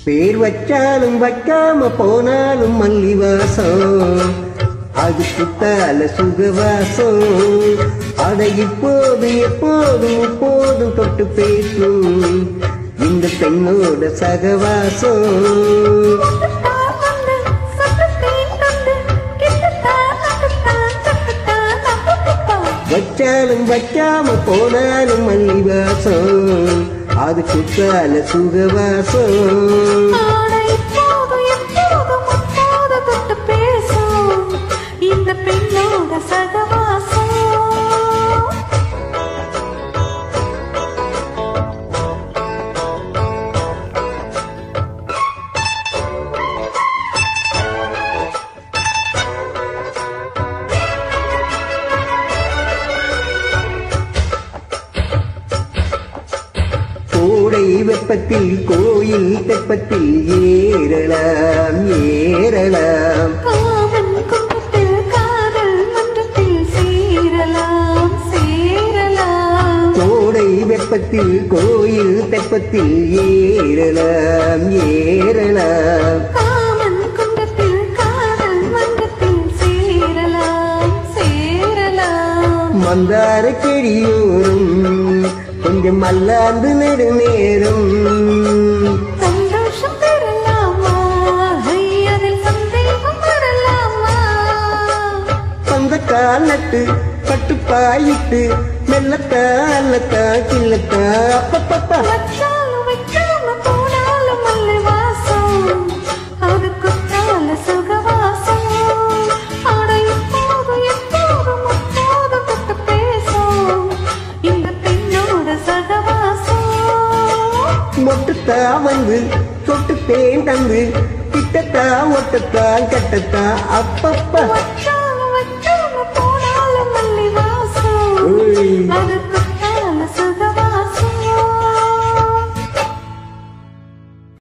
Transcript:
பேர் வச்சாலும் வைக்காம போனாலும் மல்லி வாசம் அது புத்தால சுகவாசம் அட இப்போது எப்போதும் இப்போதும் தொட்டு பேசும் இந்த பெண்ணோட சகவாசம் வச்சாலும் வைக்காம போனாலும் மல்லி வாசம் அது குத்தால சுகவாசம் இந்த பெண்ணோட சகவாசம் கோடை வெப்பத்தில் கோயில் தெப்பத்தில் ஏறலாம் ஏறலாம் காமன் குன்றத்தில் காதல் மன்றத்தில் சேரலாம் சேரலாம் கோடை வெப்பத்தில் கோயில் தெப்பத்தில் ஏறலாம் ஏறலாம் காமன் குன்றத்தில் காதல் மன்றத்தில் சேரலாம் சேரலாம் மந்தார செடியோரும் கொஞ்சம் மல்லாந்து நெடுநேரம் சந்தோஷம் பெறலாமா ஐ, அதில் சந்தேகம் வரலாமா பந்தக்கால் நட்டு பட்டுப்பாயிட்டு மெல்லத்தா அல்லத்தா கில்லத்தா அப்பப்பப்பா வச்சாலும் வைக்காம போனாலும் மல்லி வாசம் அது குத்தால சுகவாசம் ஆட எப்போது எப்போது முப்போது தொட்டு பேசும் இந்த பெண்ணோட சகவாசம் மொட்டுத்தா வந்து தொட்டு தேன் தந்து கிட்டத்தா ஒட்டத்தா கட்டத்தா அப்பப்பா வச்சாலும்